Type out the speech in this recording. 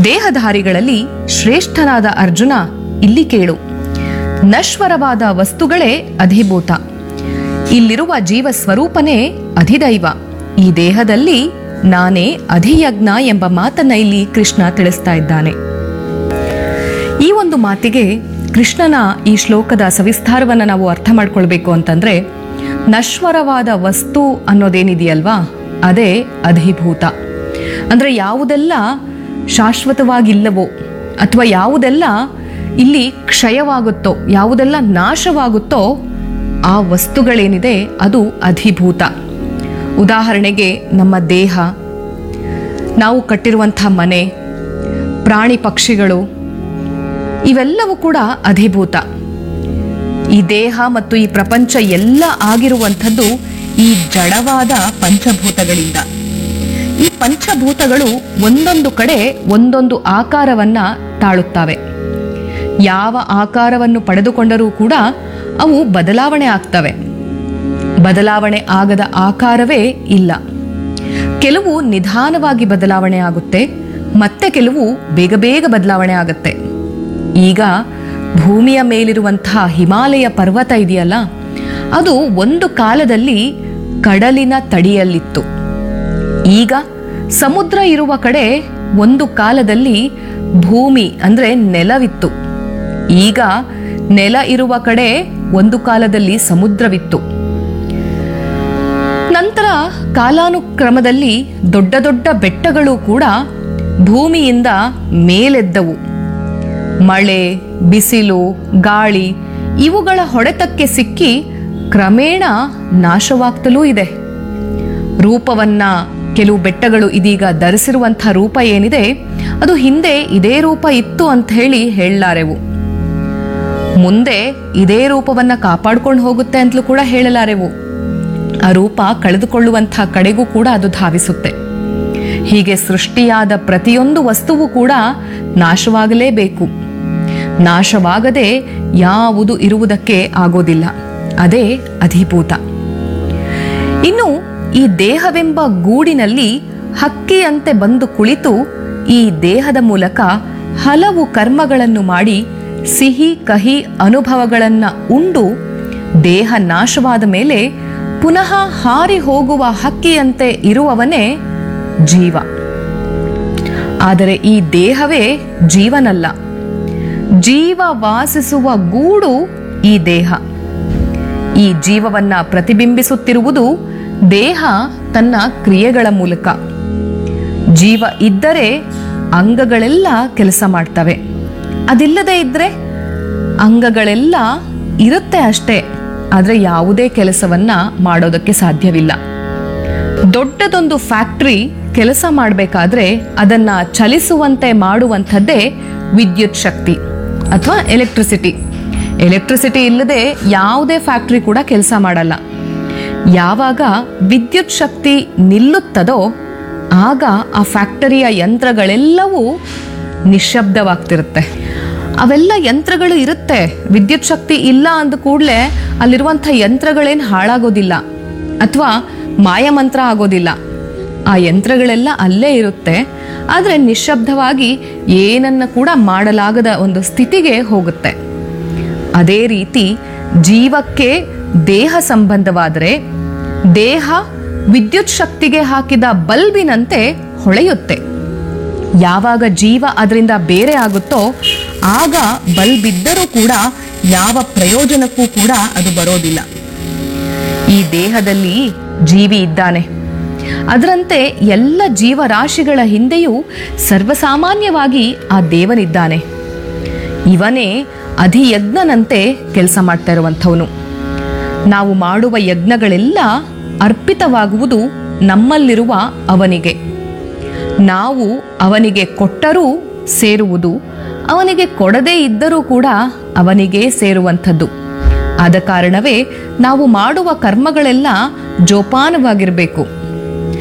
ದೇಹಧಾರಿಗಳಲ್ಲಿ ಶ್ರೇಷ್ಠನಾದ ಅರ್ಜುನ ಇಲ್ಲಿ ಕೇಳು ನಶ್ವರವಾದ ವಸ್ತುಗಳೇ ಅಧಿಭೂತ ಇಲ್ಲಿರುವ ಜೀವ ಸ್ವರೂಪನೇ ಅಧಿದೈವ ಈ ದೇಹದಲ್ಲಿ ನಾನೇ ಅಧಿಯಜ್ಞ ಎಂಬ ಮಾತನ್ನ ಇಲ್ಲಿ ಕೃಷ್ಣ ತಿಳಿಸ್ತಾ ಇದ್ದಾನೆ ಈ ಒಂದು ಮಾತಿಗೆ ಕೃಷ್ಣನ ಈ ಶ್ಲೋಕದ ಸವಿಸ್ತಾರವನ್ನು ನಾವು ಅರ್ಥ ಮಾಡ್ಕೊಳ್ಬೇಕು ಅಂತಂದ್ರೆ ನಶ್ವರವಾದ ವಸ್ತು ಅನ್ನೋದೇನಿದೆಯಲ್ವಾ ಅದೇ ಅಧಿಭೂತ ಅಂದ್ರೆ ಯಾವುದೆಲ್ಲ ಶಾಶ್ವತವಾಗಿಲ್ಲವೋ ಅಥವಾ ಯಾವುದೆಲ್ಲ ಇಲ್ಲಿ ಕ್ಷಯವಾಗುತ್ತೋ ಯಾವುದೆಲ್ಲ ನಾಶವಾಗುತ್ತೋ ಆ ವಸ್ತುಗಳೇನಿದೆ ಅದು ಅಧಿಭೂತ ಉದಾಹರಣೆಗೆ ನಮ್ಮ ದೇಹ ನಾವು ಕಟ್ಟಿರುವಂಥ ಮನೆ ಪ್ರಾಣಿ ಪಕ್ಷಿಗಳು ಇವೆಲ್ಲವೂ ಕೂಡ ಅಧಿಭೂತ ಈ ದೇಹ ಮತ್ತು ಈ ಪ್ರಪಂಚ ಎಲ್ಲ ಆಗಿರುವಂಥದ್ದು ಈ ಜಡವಾದ ಪಂಚಭೂತಗಳಿಂದ ಈ ಪಂಚಭೂತಗಳು ಒಂದೊಂದು ಕಡೆ ಒಂದೊಂದು ಆಕಾರವನ್ನ ತಾಳುತ್ತವೆ ಯಾವ ಆಕಾರವನ್ನು ಪಡೆದುಕೊಂಡರೂ ಕೂಡ ಅವು ಬದಲಾವಣೆ ಆಗ್ತವೆ ಬದಲಾವಣೆ ಆಗದ ಆಕಾರವೇ ಇಲ್ಲ ಕೆಲವು ನಿಧಾನವಾಗಿ ಬದಲಾವಣೆ ಆಗುತ್ತೆ ಮತ್ತೆ ಕೆಲವು ಬೇಗ ಬೇಗ ಬದಲಾವಣೆ ಆಗುತ್ತೆ ಈಗ ಭೂಮಿಯ ಮೇಲಿರುವಂತಹ ಹಿಮಾಲಯ ಪರ್ವತ ಇದೆಯಲ್ಲ ಅದು ಒಂದು ಕಾಲದಲ್ಲಿ ಕಡಲಿನ ತಡಿಯಲ್ಲಿತ್ತು ಈಗ ಸಮುದ್ರ ಇರುವ ಕಡೆ ಒಂದು ಕಾಲದಲ್ಲಿ ಭೂಮಿ ಅಂದ್ರೆ ನೆಲವಿತ್ತು ಈಗ ನೆಲ ಇರುವ ಕಡೆ ಒಂದು ಕಾಲದಲ್ಲಿ ಸಮುದ್ರವಿತ್ತು ನಂತರ ಕಾಲಾನುಕ್ರಮದಲ್ಲಿ ದೊಡ್ಡ ದೊಡ್ಡ ಬೆಟ್ಟಗಳು ಕೂಡ ಭೂಮಿಯಿಂದ ಮೇಲೆದ್ದವು ಮಳೆ ಬಿಸಿಲು ಗಾಳಿ ಇವುಗಳ ಹೊಡೆತಕ್ಕೆ ಸಿಕ್ಕಿ ಕ್ರಮೇಣ ನಾಶವಾಗ್ತಲೂ ಇದೆ ರೂಪವನ್ನ ಕೆಲವು ಬೆಟ್ಟಗಳು ಇದೀಗ ಧರಿಸಿರುವಂತಹ ರೂಪ ಏನಿದೆ ಅದು ಹಿಂದೆ ಇದೇ ರೂಪ ಇತ್ತು ಅಂತ ಹೇಳಿ ಹೇಳಲಾರೆವು ಮುಂದೆ ಇದೇ ರೂಪವನ್ನ ಕಾಪಾಡ್ಕೊಂಡು ಹೋಗುತ್ತೆ ಅಂತಲೂ ಕೂಡ ಹೇಳಲಾರೆವು ಆ ರೂಪ ಕಳೆದುಕೊಳ್ಳುವಂತಹ ಕಡೆಗೂ ಕೂಡ ಅದು ಧಾವಿಸುತ್ತೆ ಹೀಗೆ ಸೃಷ್ಟಿಯಾದ ಪ್ರತಿಯೊಂದು ವಸ್ತುವು ಕೂಡ ನಾಶವಾಗಲೇಬೇಕು ನಾಶವಾಗದೆ ಯಾವುದು ಇರುವುದಕ್ಕೆ ಆಗೋದಿಲ್ಲ ಅದೇ ಅಧಿಭೂತ ಇನ್ನು ಈ ದೇಹವೆಂಬ ಗೂಡಿನಲ್ಲಿ ಹಕ್ಕಿಯಂತೆ ಬಂದು ಕುಳಿತು ಈ ದೇಹದ ಮೂಲಕ ಹಲವು ಕರ್ಮಗಳನ್ನು ಮಾಡಿ ಸಿಹಿ ಕಹಿ ಅನುಭವಗಳನ್ನ ಉಂಡು ದೇಹ ನಾಶವಾದ ಮೇಲೆ ಪುನಃ ಹಾರಿ ಹೋಗುವ ಹಕ್ಕಿಯಂತೆ ಇರುವವನೇ ಜೀವ ಆದರೆ ಈ ದೇಹವೇ ಜೀವನಲ್ಲ ಜೀವ ವಾಸಿಸುವ ಗೂಡು ಈ ದೇಹ ಈ ಜೀವವನ್ನ ಪ್ರತಿಬಿಂಬಿಸುತ್ತಿರುವುದು ದೇಹ ತನ್ನ ಕ್ರಿಯೆಗಳ ಮೂಲಕ ಜೀವ ಇದ್ದರೆ ಅಂಗಗಳೆಲ್ಲ ಕೆಲಸ ಮಾಡ್ತವೆ ಅದಿಲ್ಲದೆ ಇದ್ರೆ ಅಂಗಗಳೆಲ್ಲ ಇರುತ್ತೆ ಅಷ್ಟೇ ಆದರೆ ಯಾವುದೇ ಕೆಲಸವನ್ನ ಮಾಡೋದಕ್ಕೆ ಸಾಧ್ಯವಿಲ್ಲ ದೊಡ್ಡದೊಂದು ಫ್ಯಾಕ್ಟ್ರಿ ಕೆಲಸ ಮಾಡಬೇಕಾದ್ರೆ ಅದನ್ನ ಚಲಿಸುವಂತೆ ಮಾಡುವಂಥದ್ದೇ ವಿದ್ಯುತ್ ಶಕ್ತಿ ಅಥವಾ ಎಲೆಕ್ಟ್ರಿಸಿಟಿ ಎಲೆಕ್ಟ್ರಿಸಿಟಿ ಇಲ್ಲದೆ ಯಾವುದೇ ಫ್ಯಾಕ್ಟ್ರಿ ಕೂಡ ಕೆಲಸ ಮಾಡಲ್ಲ ಯಾವಾಗ ವಿದ್ಯುತ್ ಶಕ್ತಿ ನಿಲ್ಲುತ್ತದೋ ಆಗ ಆ ಫ್ಯಾಕ್ಟರಿಯ ಯಂತ್ರಗಳೆಲ್ಲವೂ ನಿಶ್ಶಬ್ದವಾಗ್ತಿರುತ್ತೆ ಅವೆಲ್ಲ ಯಂತ್ರಗಳು ಇರುತ್ತೆ ವಿದ್ಯುತ್ ಶಕ್ತಿ ಇಲ್ಲ ಅಂದ ಕೂಡಲೇ ಅಲ್ಲಿರುವಂಥ ಯಂತ್ರಗಳೇನು ಹಾಳಾಗೋದಿಲ್ಲ ಅಥವಾ ಮಾಯಮಂತ್ರ ಆಗೋದಿಲ್ಲ ಆ ಯಂತ್ರಗಳೆಲ್ಲ ಅಲ್ಲೇ ಇರುತ್ತೆ ಆದರೆ ನಿಶ್ಶಬ್ದವಾಗಿ ಏನನ್ನ ಕೂಡ ಮಾಡಲಾಗದ ಒಂದು ಸ್ಥಿತಿಗೆ ಹೋಗುತ್ತೆ ಅದೇ ರೀತಿ ಜೀವಕ್ಕೆ ದೇಹ ಸಂಬಂಧವಾದರೆ ದೇಹ ವಿದ್ಯುತ್ ಶಕ್ತಿಗೆ ಹಾಕಿದ ಬಲ್ಬಿನಂತೆ ಹೊಳೆಯುತ್ತೆ ಯಾವಾಗ ಜೀವ ಅದರಿಂದ ಬೇರೆ ಆಗುತ್ತೋ ಆಗ ಬಲ್ಬ್ ಇದ್ದರೂ ಕೂಡ ಯಾವ ಪ್ರಯೋಜನಕ್ಕೂ ಕೂಡ ಅದು ಬರೋದಿಲ್ಲ ಈ ದೇಹದಲ್ಲಿ ಜೀವಿ ಇದ್ದಾನೆ ಅದರಂತೆ ಎಲ್ಲ ಜೀವರಾಶಿಗಳ ಹಿಂದೆಯೂ ಸರ್ವಸಾಮಾನ್ಯವಾಗಿ ಆ ದೇವನಿದ್ದಾನೆ ಇವನೇ ಅಧಿಯಜ್ಞನಂತೆ ಕೆಲಸ ಮಾಡ್ತಾ ಇರುವಂಥವನು ನಾವು ಮಾಡುವ ಯಜ್ಞಗಳೆಲ್ಲ ಅರ್ಪಿತವಾಗುವುದು ನಮ್ಮಲ್ಲಿರುವ ಅವನಿಗೆ ನಾವು ಅವನಿಗೆ ಕೊಟ್ಟರೂ ಸೇರುವುದು ಅವನಿಗೆ ಕೊಡದೇ ಇದ್ದರೂ ಕೂಡ ಅವನಿಗೆ ಸೇರುವಂಥದ್ದು ಆದ ಕಾರಣವೇ ನಾವು ಮಾಡುವ ಕರ್ಮಗಳೆಲ್ಲ ಜೋಪಾನವಾಗಿರಬೇಕು